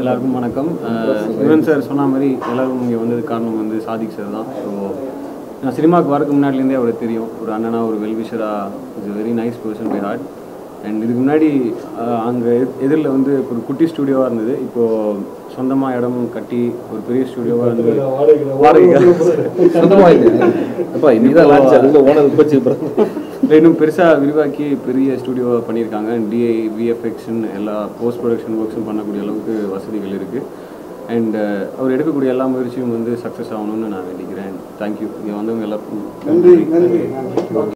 எல்லாருக்கும் வணக்கம் அஹ் யுவன் சார் சொன்ன மாதிரி எல்லாரும் இங்கே வந்தது காரணம் வந்து சாதிக் சார் தான் ஸோ நான் சினிமாவுக்கு வரக்கு முன்னாடிலேருந்தே அவருக்கு தெரியும் ஒரு அண்ணனா ஒரு வெல்விஷராக is very nice person by heart and இதுக்கு முன்னாடி அங்கே எதிரில் வந்து ஒரு குட்டி ஸ்டுடியோவாக இருந்தது இப்போது சொந்தமாக இடம் கட்டி ஒரு பெரிய ஸ்டுடியோவாக இருந்து வாடகை சொந்தமா இது அப்பா இன்னைக்கு தான் லான்ச் அதுக்குள்ள ஓனர் வச்சு இல்லை, இன்னும் பெருசாக விரிவாக்கி பெரிய ஸ்டுடியோ பண்ணியிருக்காங்க டிஐ விஎஃப்எக்ஸ்னு எல்லா போஸ்ட் ப்ரொடக்ஷன் ஒர்க்ஸும் பண்ணக்கூடிய அளவுக்கு வசதிகள் இருக்குது அண்ட் அவர் எடுக்கக்கூடிய எல்லா முயற்சியும் வந்து சக்ஸஸ் ஆகணும்னு நான் வேண்டிக்கிறேன் தேங்க்யூ இங்கே வந்தவங்க எல்லாருக்கும் நன்றி நன்றி